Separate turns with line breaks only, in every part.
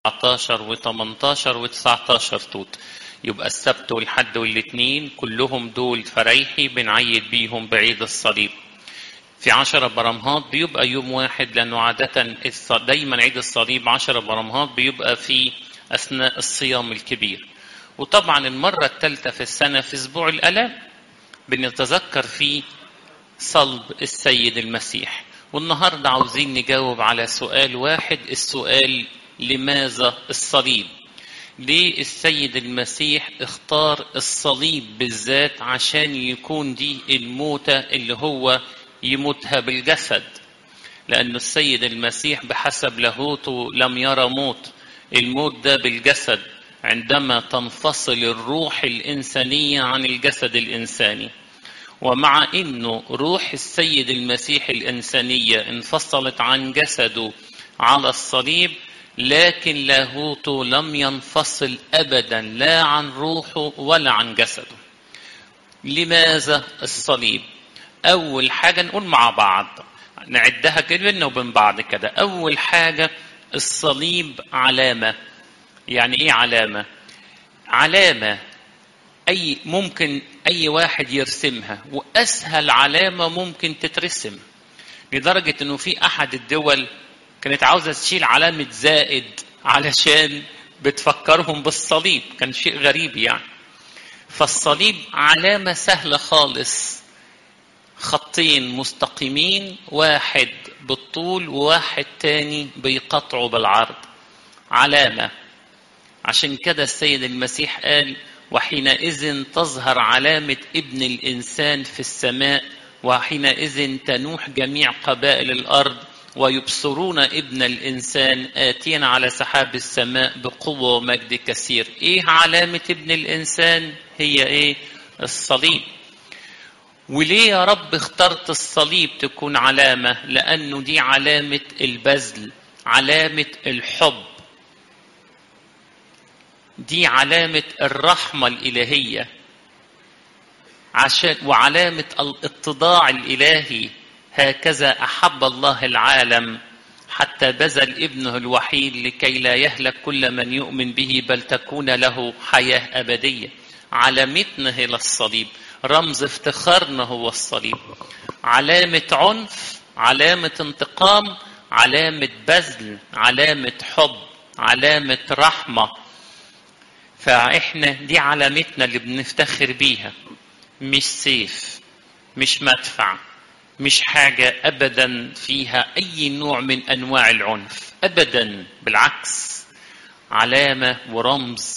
19 و18 و19 توت يبقى السبت والحد والاثنين كلهم دول فريحي بنعيد بيهم بعيد الصليب في عشرة برمهات بيبقى يوم واحد لأنه عادة دايما عيد الصليب عشرة برمهات بيبقى في أثناء الصيام الكبير وطبعا المرة الثالثة في السنة في أسبوع الألام بنتذكر فيه صلب السيد المسيح والنهاردة عاوزين نجاوب على سؤال واحد السؤال لماذا الصليب ليه السيد المسيح اختار الصليب بالذات عشان يكون دي الموتة اللي هو يموتها بالجسد لأن السيد المسيح بحسب لاهوته لم يرى موت الموت ده بالجسد عندما تنفصل الروح الإنسانية عن الجسد الإنساني ومع أنه روح السيد المسيح الإنسانية انفصلت عن جسده على الصليب لكن لاهوته لم ينفصل أبدا لا عن روحه ولا عن جسده لماذا الصليب أول حاجة نقول مع بعض نعدها كده بينا وبين بعض كده أول حاجة الصليب علامة يعني إيه علامة؟ علامة أي ممكن أي واحد يرسمها وأسهل علامة ممكن تترسم لدرجة إنه في أحد الدول كانت عاوزة تشيل علامة زائد علشان بتفكرهم بالصليب كان شيء غريب يعني فالصليب علامة سهلة خالص خطين مستقيمين واحد بالطول وواحد تاني بيقطعوا بالعرض علامة عشان كده السيد المسيح قال وحينئذ تظهر علامة ابن الإنسان في السماء وحينئذ تنوح جميع قبائل الأرض ويبصرون ابن الإنسان آتيا على سحاب السماء بقوة ومجد كثير إيه علامة ابن الإنسان هي إيه الصليب وليه يا رب اخترت الصليب تكون علامة لأنه دي علامة البذل علامة الحب دي علامة الرحمة الإلهية عشان وعلامة الاتضاع الإلهي هكذا أحب الله العالم حتى بذل ابنه الوحيد لكي لا يهلك كل من يؤمن به بل تكون له حياة أبدية علامتنا هي الصليب رمز افتخارنا هو الصليب علامة عنف علامة انتقام علامة بذل علامة حب علامة رحمة فاحنا دي علامتنا اللي بنفتخر بيها مش سيف مش مدفع مش حاجة أبدا فيها أي نوع من أنواع العنف أبدا بالعكس علامة ورمز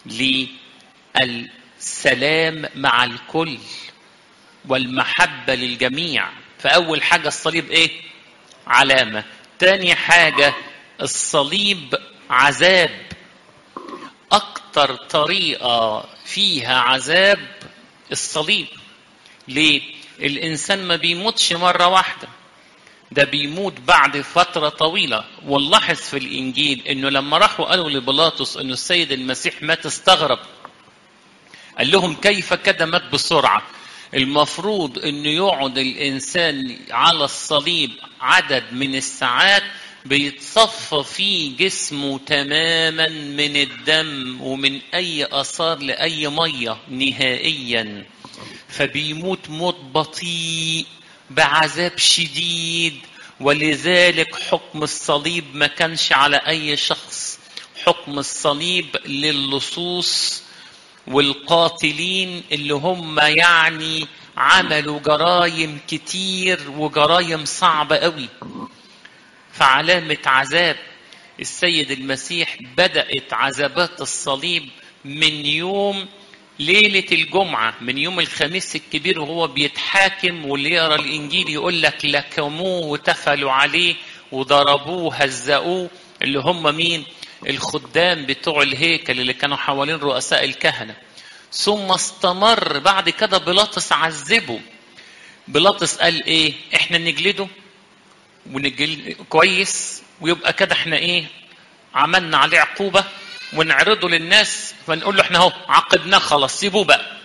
للسلام مع الكل والمحبة للجميع فأول حاجة الصليب إيه؟ علامة تاني حاجة الصليب عذاب أكتر طريقة فيها عذاب الصليب ليه؟ الإنسان ما بيموتش مرة واحدة ده بيموت بعد فترة طويلة ونلاحظ في الإنجيل إنه لما راحوا قالوا لبيلاطس إنه السيد المسيح مات استغرب قال لهم كيف كده مات بسرعة المفروض إنه يقعد الإنسان على الصليب عدد من الساعات بيتصفى فيه جسمه تماما من الدم ومن أي آثار لأي مية نهائيا فبيموت موت بطيء بعذاب شديد ولذلك حكم الصليب ما كانش على أي شخص حكم الصليب للصوص والقاتلين اللي هم يعني عملوا جرايم كتير وجرايم صعبة قوي فعلامة عذاب السيد المسيح بدأت عذابات الصليب من يوم ليلة الجمعة من يوم الخميس الكبير وهو بيتحاكم واللي يقرا الإنجيل يقول لك لكموه وتفلوا عليه وضربوه هزقوه اللي هم مين؟ الخدام بتوع الهيكل اللي كانوا حوالين رؤساء الكهنة ثم استمر بعد كده بيلاطس عذبه بيلاطس قال ايه؟ احنا نجلده ونجل كويس ويبقى كده احنا ايه؟ عملنا عليه عقوبه ونعرضه للناس فنقول له احنا اهو عاقبناه خلاص سيبوه بقى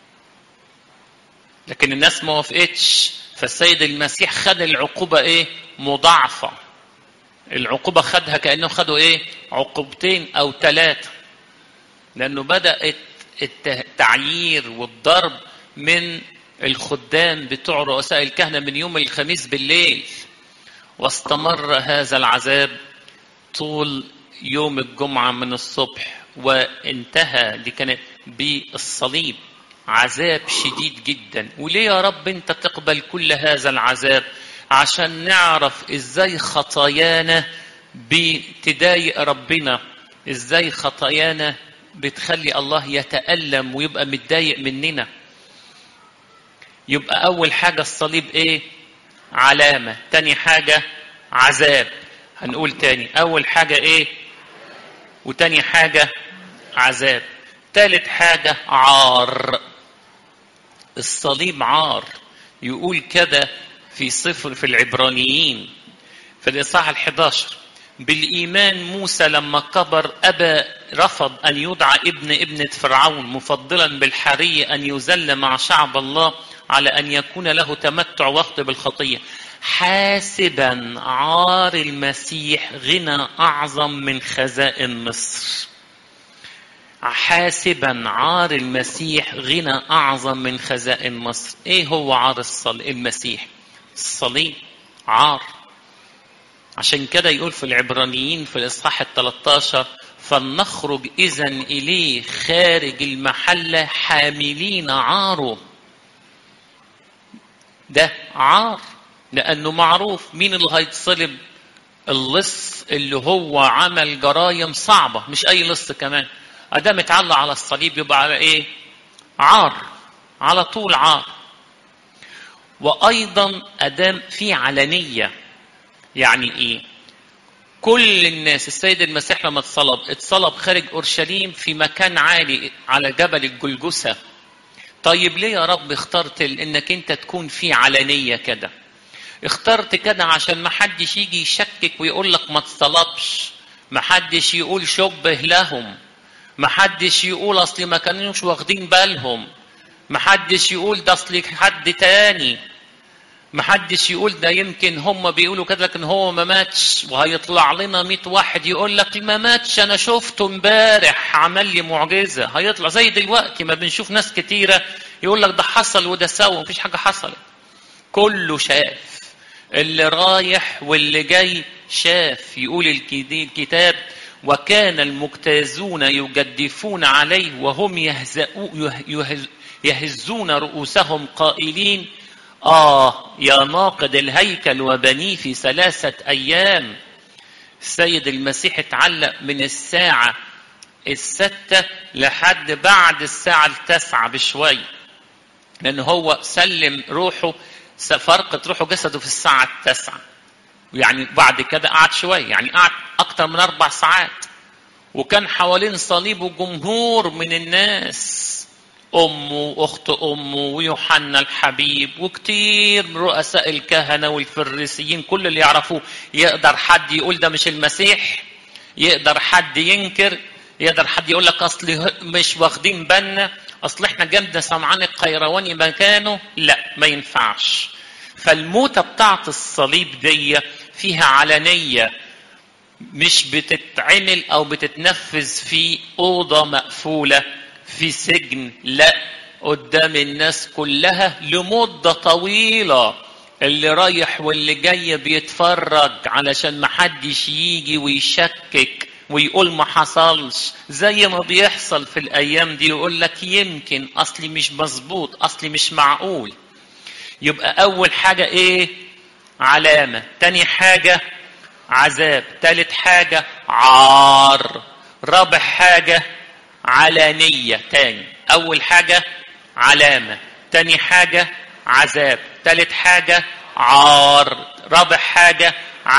لكن الناس ما وافقتش فالسيد المسيح خد العقوبة ايه مضاعفة العقوبة خدها كأنه خدوا إيه عقوبتين أو ثلاثة لأنه بدأ التعيير والضرب من الخدام بتوع رؤساء الكهنة من يوم الخميس بالليل واستمر هذا العذاب طول يوم الجمعة من الصبح وانتهى دي كانت بالصليب عذاب شديد جدا وليه يا رب انت تقبل كل هذا العذاب عشان نعرف ازاي خطايانا بتضايق ربنا ازاي خطايانا بتخلي الله يتألم ويبقى متضايق مننا يبقى أول حاجة الصليب إيه؟ علامة تاني حاجة عذاب هنقول تاني أول حاجة إيه؟ وتاني حاجة عذاب تالت حاجة عار الصليب عار يقول كده في صفر في العبرانيين في الإصحاح الحداشر بالإيمان موسى لما كبر أبى رفض أن يدعى ابن ابنة فرعون مفضلا بالحري أن يذل مع شعب الله على أن يكون له تمتع وقت بالخطية حاسبا عار المسيح غنى أعظم من خزائن مصر حاسبا عار المسيح غنى أعظم من خزائن مصر إيه هو عار الصل... المسيح الصليب عار عشان كده يقول في العبرانيين في الإصحاح ال 13 فلنخرج إذا إليه خارج المحلة حاملين عاره ده عار لأنه معروف مين اللي هيتصلب اللص اللي هو عمل جرايم صعبة مش أي لص كمان أدام اتعلق على الصليب يبقى على إيه عار على طول عار وأيضا أدام في علنية يعني إيه كل الناس السيد المسيح لما اتصلب اتصلب خارج اورشليم في مكان عالي على جبل الجلجسه طيب ليه يا رب اخترت انك انت تكون في علنيه كده اخترت كده عشان ما حدش يجي يشكك ويقول لك ما اتصلبش ما حدش يقول شبه لهم ما حدش يقول اصل ما كانوش واخدين بالهم ما حدش يقول ده اصل حد تاني ما حدش يقول ده يمكن هم بيقولوا كده لكن هو ما ماتش وهيطلع لنا 100 واحد يقول لك ما ماتش انا شفته امبارح عمل لي معجزه هيطلع زي دلوقتي ما بنشوف ناس كتيره يقول لك ده حصل وده سوى مفيش حاجه حصلت كله شاف اللي رايح واللي جاي شاف يقول الكتاب وكان المجتازون يجدفون عليه وهم يهزون رؤوسهم قائلين آه يا ناقد الهيكل وبنيه في ثلاثة أيام السيد المسيح اتعلق من الساعة الستة لحد بعد الساعة التاسعة بشوي لأن هو سلم روحه فرقة روحه جسده في الساعة التاسعة يعني بعد كده قعد شوية يعني قعد أكتر من أربع ساعات وكان حوالين صليبه جمهور من الناس أمه وأخت أمه ويوحنا الحبيب وكتير من رؤساء الكهنة والفريسيين كل اللي يعرفوه يقدر حد يقول ده مش المسيح يقدر حد ينكر يقدر حد يقول لك أصل مش واخدين بالنا أصل إحنا جنبنا سمعان القيرواني مكانه لا ما ينفعش فالموتة بتاعت الصليب دي فيها علنية مش بتتعمل أو بتتنفذ في أوضة مقفولة في سجن لا قدام الناس كلها لمدة طويلة اللي رايح واللي جاي بيتفرج علشان محدش يجي ويشكك ويقول ما حصلش زي ما بيحصل في الايام دي يقول لك يمكن اصلي مش مظبوط اصلي مش معقول يبقى اول حاجة ايه علامة تاني حاجة عذاب تالت حاجة عار رابع حاجة علانية تاني أول حاجة علامة تاني حاجة عذاب تالت حاجة عار رابع حاجة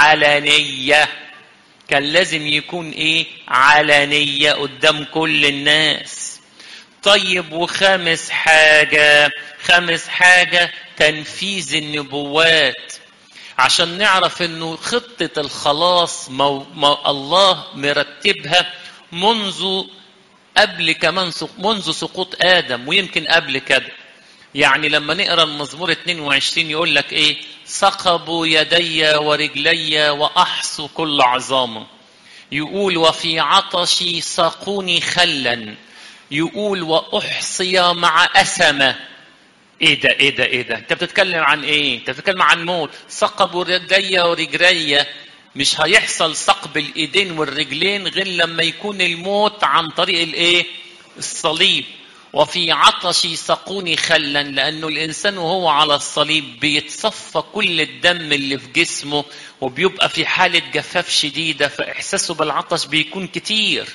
علانية كان لازم يكون ايه علانية قدام كل الناس طيب وخامس حاجة خامس حاجة تنفيذ النبوات عشان نعرف انه خطة الخلاص مو مو الله مرتبها منذ قبل كمان منذ سقوط ادم ويمكن قبل كده يعني لما نقرا المزمور 22 يقول لك ايه ثقبوا يدي ورجلي وأحصوا كل عظامه يقول وفي عطشي ساقوني خلا يقول وأحصي مع أسمة ايه ده ايه ده ايه ده انت بتتكلم عن ايه انت بتتكلم عن موت ثقبوا يدي ورجلي مش هيحصل ثقب الايدين والرجلين غير لما يكون الموت عن طريق الايه الصليب وفي عطشي سقوني خلا لانه الانسان وهو على الصليب بيتصفى كل الدم اللي في جسمه وبيبقى في حاله جفاف شديده فاحساسه بالعطش بيكون كتير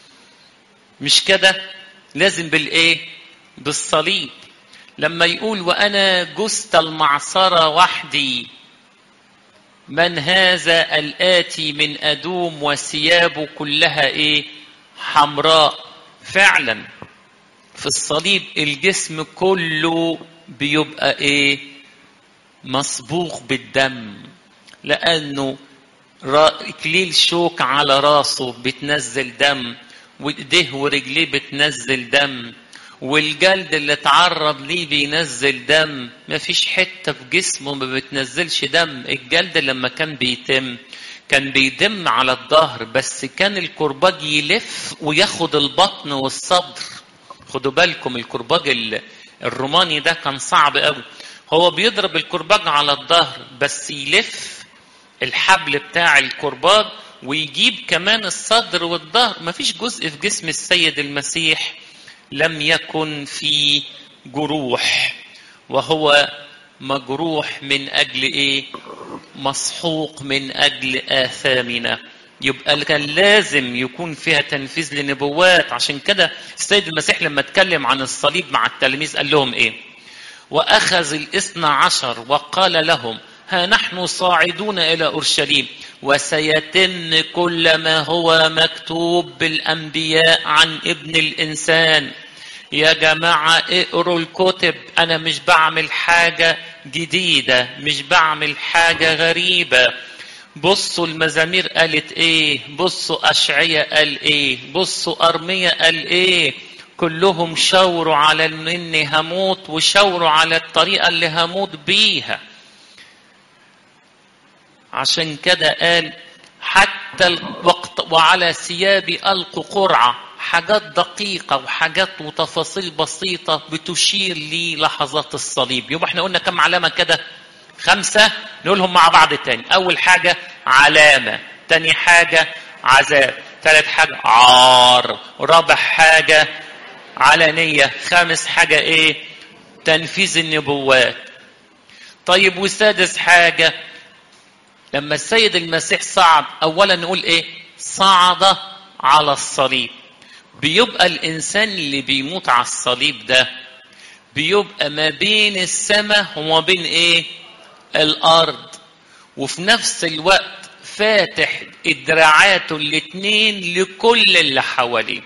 مش كده لازم بالايه بالصليب لما يقول وانا جست المعصره وحدي من هذا الاتي من ادوم وثيابه كلها ايه حمراء فعلا في الصليب الجسم كله بيبقى ايه مصبوغ بالدم لانه اكليل شوك على راسه بتنزل دم وايديه ورجليه بتنزل دم والجلد اللي اتعرض ليه بينزل دم مفيش حته في جسمه ما بتنزلش دم الجلد لما كان بيتم كان بيدم على الظهر بس كان الكرباج يلف وياخد البطن والصدر خدوا بالكم الكرباج الروماني ده كان صعب قوي هو بيضرب الكرباج على الظهر بس يلف الحبل بتاع الكرباج ويجيب كمان الصدر والظهر مفيش جزء في جسم السيد المسيح لم يكن في جروح وهو مجروح من اجل ايه مسحوق من اجل اثامنا يبقى كان لازم يكون فيها تنفيذ لنبوات عشان كده السيد المسيح لما اتكلم عن الصليب مع التلاميذ قال لهم ايه واخذ الاثنى عشر وقال لهم ها نحن صاعدون الى اورشليم وسيتم كل ما هو مكتوب بالانبياء عن ابن الانسان يا جماعه اقروا الكتب انا مش بعمل حاجه جديده مش بعمل حاجه غريبه بصوا المزامير قالت ايه بصوا اشعية قال ايه بصوا ارمية قال ايه كلهم شاوروا على اني هموت وشاوروا على الطريقة اللي هموت بيها عشان كده قال حتى الوقت وعلى ثيابي ألقوا قرعة حاجات دقيقة وحاجات وتفاصيل بسيطة بتشير لي لحظات الصليب يبقى احنا قلنا كم علامة كده خمسة نقولهم مع بعض تاني أول حاجة علامة تاني حاجة عذاب ثالث حاجة عار رابع حاجة علانية خامس حاجة ايه تنفيذ النبوات طيب وسادس حاجة لما السيد المسيح صعد أولا نقول ايه صعد على الصليب بيبقى الإنسان اللي بيموت على الصليب ده بيبقى ما بين السماء وما بين ايه الارض وفي نفس الوقت فاتح دراعاته الاتنين لكل اللي حواليه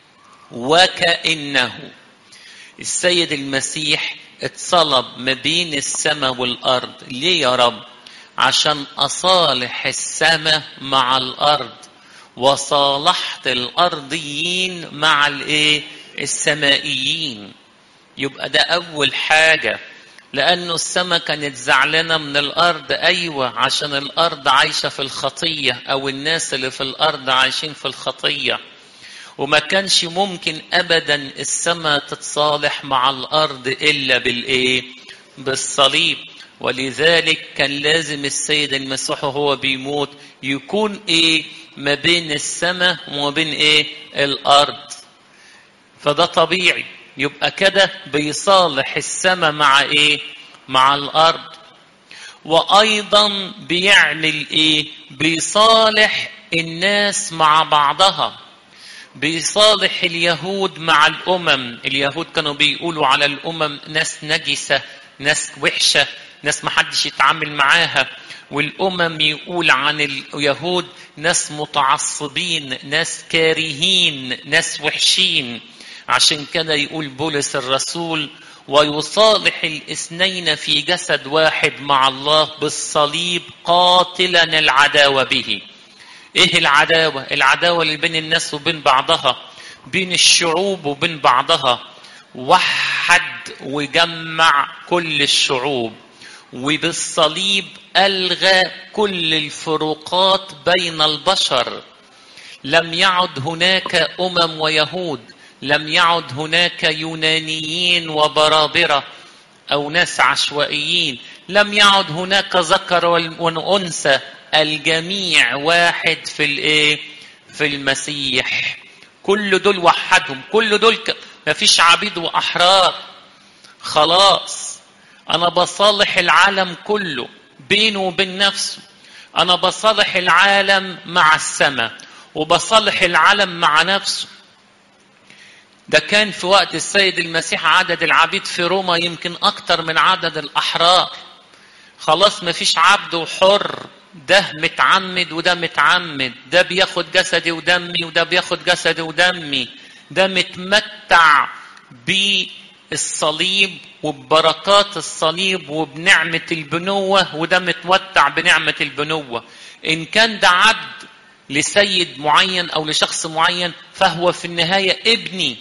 وكانه السيد المسيح اتصلب ما بين السماء والارض ليه يا رب عشان اصالح السماء مع الارض وصالحت الارضيين مع الايه السمائيين يبقى ده اول حاجه لأنه السماء كانت زعلانة من الأرض أيوة عشان الأرض عايشة في الخطية أو الناس اللي في الأرض عايشين في الخطية وما كانش ممكن أبدا السماء تتصالح مع الأرض إلا بالإيه؟ بالصليب ولذلك كان لازم السيد المسيح وهو بيموت يكون إيه ما بين السماء وما بين إيه الأرض فده طبيعي يبقى كده بيصالح السماء مع ايه مع الارض وايضا بيعمل ايه بيصالح الناس مع بعضها بيصالح اليهود مع الامم اليهود كانوا بيقولوا على الامم ناس نجسه ناس وحشه ناس محدش يتعامل معاها والامم يقول عن اليهود ناس متعصبين ناس كارهين ناس وحشين عشان كده يقول بولس الرسول ويصالح الاثنين في جسد واحد مع الله بالصليب قاتلا العداوة به ايه العداوة العداوة اللي بين الناس وبين بعضها بين الشعوب وبين بعضها وحد وجمع كل الشعوب وبالصليب ألغى كل الفروقات بين البشر لم يعد هناك أمم ويهود لم يعد هناك يونانيين وبرابرة أو ناس عشوائيين لم يعد هناك ذكر وأنثى الجميع واحد في الايه في المسيح كل دول وحدهم كل دول ك... مفيش عبيد واحرار خلاص انا بصالح العالم كله بينه وبين نفسه انا بصالح العالم مع السماء وبصالح العالم مع نفسه ده كان في وقت السيد المسيح عدد العبيد في روما يمكن اكتر من عدد الاحرار خلاص مفيش عبد وحر ده متعمد وده متعمد ده بياخد جسدي ودمي وده بياخد جسدي ودمي ده متمتع بالصليب وببركات الصليب وبنعمة البنوة وده متمتع بنعمة البنوة إن كان ده عبد لسيد معين أو لشخص معين فهو في النهاية ابني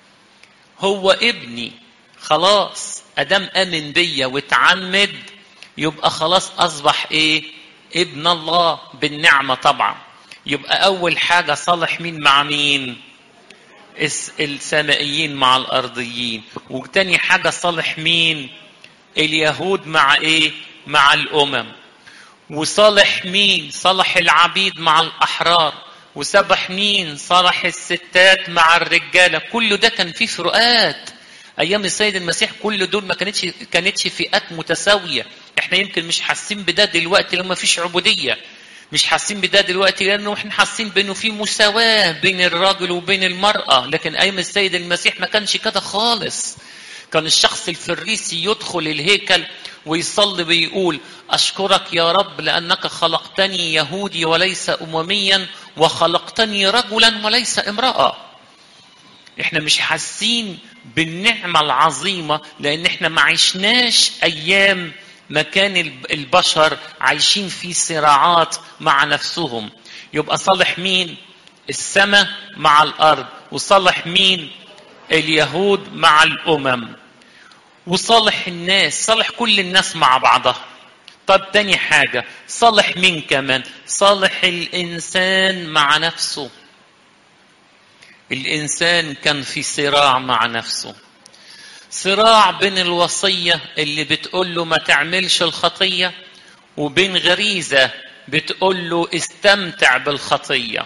هو ابني خلاص أدام آمن بيا واتعمد يبقى خلاص أصبح إيه ابن الله بالنعمة طبعا يبقى أول حاجة صالح مين مع مين السمائيين مع الأرضيين وتاني حاجة صالح مين اليهود مع إيه مع الأمم وصالح مين صالح العبيد مع الأحرار وسبح مين صالح الستات مع الرجالة كل ده كان فيه فروقات ايام السيد المسيح كل دول ما كانتش كانتش فئات متساويه احنا يمكن مش حاسين بده دلوقتي لما فيش عبوديه مش حاسين بده دلوقتي لانه احنا حاسين بانه في مساواه بين الراجل وبين المراه لكن ايام السيد المسيح ما كانش كده خالص كان الشخص الفريسي يدخل الهيكل ويصلي ويقول اشكرك يا رب لانك خلقتني يهودي وليس امميا وخلقتني رجلا وليس امراه احنا مش حاسين بالنعمة العظيمة لأن احنا ما عشناش أيام ما كان البشر عايشين في صراعات مع نفسهم يبقى صالح مين السماء مع الأرض وصالح مين اليهود مع الأمم وصالح الناس صالح كل الناس مع بعضها طب تاني حاجة صالح مين كمان صالح الإنسان مع نفسه الإنسان كان في صراع مع نفسه صراع بين الوصية اللي بتقول له ما تعملش الخطية وبين غريزة بتقول له استمتع بالخطية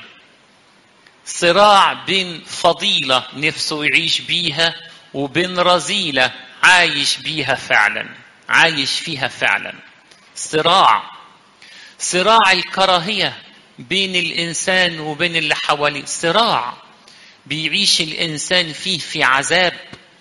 صراع بين فضيلة نفسه يعيش بيها وبين رذيلة عايش بيها فعلا عايش فيها فعلا صراع صراع الكراهية بين الإنسان وبين اللي حواليه صراع بيعيش الإنسان فيه في عذاب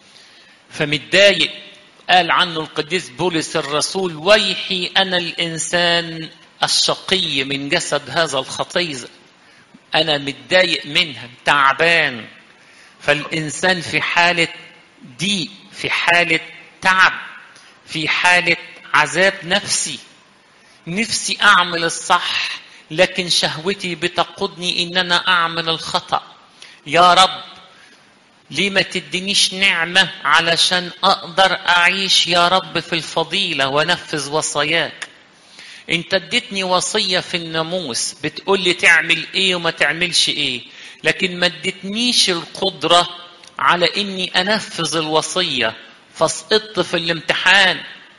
فمتضايق قال عنه القديس بولس الرسول ويحي أنا الإنسان الشقي من جسد هذا الخطيز أنا متضايق منها تعبان فالإنسان في حالة ضيق في حالة تعب في حالة عذاب نفسي نفسي أعمل الصح لكن شهوتي بتقودني إن أنا أعمل الخطأ يا رب ليه ما تدينيش نعمة علشان أقدر أعيش يا رب في الفضيلة وأنفذ وصاياك انت اديتني وصية في الناموس بتقول لي تعمل ايه وما تعملش ايه لكن ما اديتنيش القدرة على اني انفذ الوصية فسقطت في الامتحان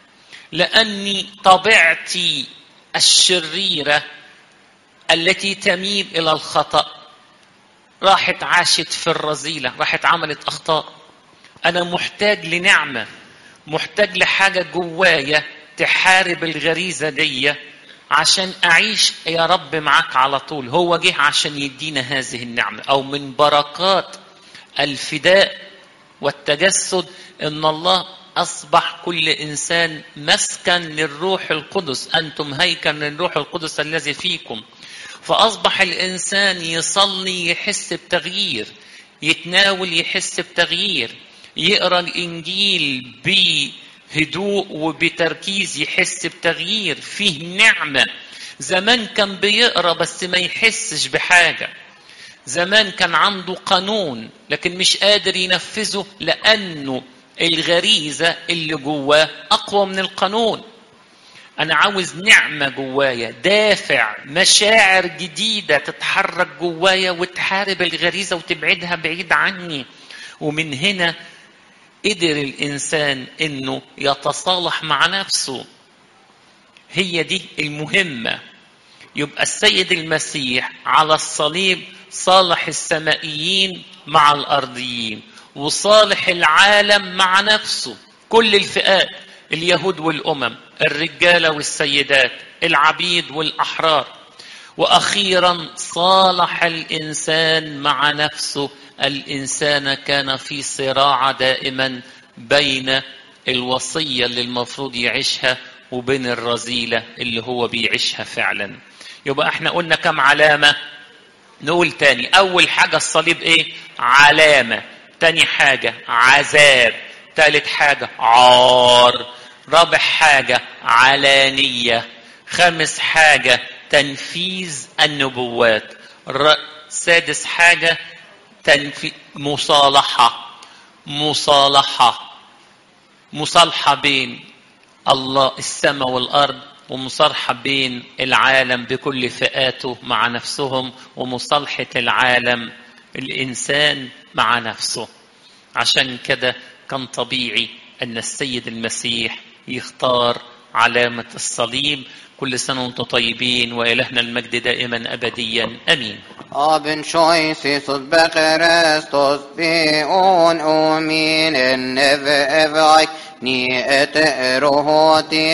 لاني طبيعتي الشريرة التي تميل الى الخطأ راحت عاشت في الرذيلة راحت عملت أخطاء أنا محتاج لنعمة محتاج لحاجة جوايا تحارب الغريزة دي عشان أعيش يا رب معاك على طول هو جه عشان يدينا هذه النعمة أو من بركات الفداء والتجسد إن الله أصبح كل إنسان مسكن للروح القدس أنتم هيكل للروح القدس الذي فيكم فأصبح الإنسان يصلي يحس بتغيير يتناول يحس بتغيير يقرأ الإنجيل بهدوء وبتركيز يحس بتغيير فيه نعمة زمان كان بيقرأ بس ما يحسش بحاجة زمان كان عنده قانون لكن مش قادر ينفذه لأنه الغريزة اللي جواه أقوى من القانون انا عاوز نعمه جوايا دافع مشاعر جديده تتحرك جوايا وتحارب الغريزه وتبعدها بعيد عني ومن هنا قدر الانسان انه يتصالح مع نفسه هي دي المهمه يبقى السيد المسيح على الصليب صالح السمائيين مع الارضيين وصالح العالم مع نفسه كل الفئات اليهود والامم الرجاله والسيدات العبيد والاحرار واخيرا صالح الانسان مع نفسه الانسان كان في صراع دائما بين الوصيه اللي المفروض يعيشها وبين الرذيله اللي هو بيعيشها فعلا يبقى احنا قلنا كم علامه نقول تاني اول حاجه الصليب ايه علامه تاني حاجه عذاب تالت حاجه عار رابع حاجه علانيه خامس حاجه تنفيذ النبوات سادس حاجه تنفي... مصالحه مصالحه مصالحه بين الله السماء والارض ومصالحه بين العالم بكل فئاته مع نفسهم ومصالحه العالم الانسان مع نفسه عشان كده كان طبيعي ان السيد المسيح يختار علامه الصليب كل سنه وانتم طيبين والهنا المجد دائما ابديا امين
Abin Jesus bekristos vi on omin en neve evak ni et rohoti